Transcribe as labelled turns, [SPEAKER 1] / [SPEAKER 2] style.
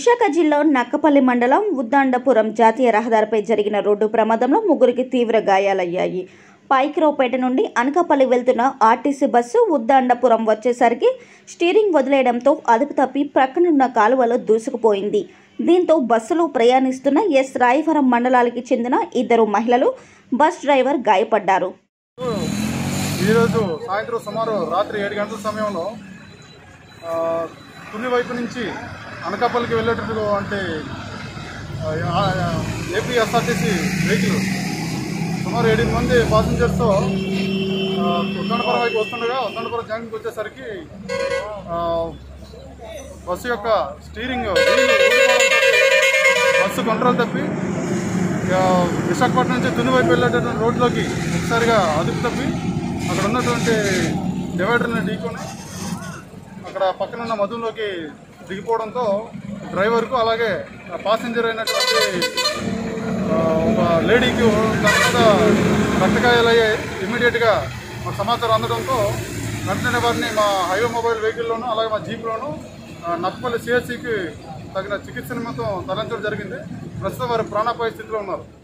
[SPEAKER 1] విశాఖ జిల్లా నక్కపల్లి మండలం ఉద్దాండపురం జాతీయ రహదారిపై జరిగిన రోడ్డు ప్రమాదంలో ముగ్గురికి తీవ్ర గాయాలయ్యాయి పైకిరావుపేట నుండి అనకాపల్లి వెళ్తున్న ఆర్టీసీ బస్సు ఉద్దాండపురం వచ్చేసరికి స్టీరింగ్ వదిలేయడంతో అదుపు తప్పి ప్రక్కనున్న కాలువలో దూసుకుపోయింది దీంతో బస్సులో ప్రయాణిస్తున్న ఎస్ రాయవరం మండలానికి చెందిన ఇద్దరు మహిళలు బస్ డ్రైవర్ గాయపడ్డారు
[SPEAKER 2] ఈరోజు సాయంత్రం సుమారు రాత్రి ఏడు గంటల సమయంలో ఆ, తుని వైపు నుంచి అనకాపల్లికి వెళ్ళేటట్టు అంటే ఆ, ఆ, ఏపీ ఎస్ఆర్టీసీ వెహికల్ సుమారు ఏడు మంది పాసింజర్స్తో ఉద్దండపురం వైపు వస్తుండగా ఉద్దండపురం జంక్షన్కి వచ్చేసరికి ఆ, బస్సు యొక్క స్టీరింగ్ వీల్ ఊడిపోవడంతో బస్సు కంట్రోల్ తప్పి ఇక విశాఖపట్నం నుంచి తుని వైపు వెళ్ళేటటువంటి రోడ్లోకి ఒకసారిగా అదుపు తప్పి అక్కడ ఉన్నటువంటి డివైడర్ని ఢీకొని అక్కడ పక్కన ఉన్న మధులోకి దిగిపోవడంతో డ్రైవర్కు అలాగే పాసింజర్ అయినటువంటి ఆ, ఒక లేడీకి దాని మీద రక్తగాయాలయ్యాయి ఇమ్మీడియట్గా మాకు సమాచారం అందడంతో వెంటనే వారిని మా హైవే మొబైల్ వెహికల్లోనూ అలాగే మా జీప్లోనూ ఆ, నక్కపల్లి సిఎస్సికి తగిన చికిత్స నిమిత్తం తరలించడం జరిగింది ప్రస్తుతం వారు ప్రాణాపాయ స్థితిలో ఉన్నారు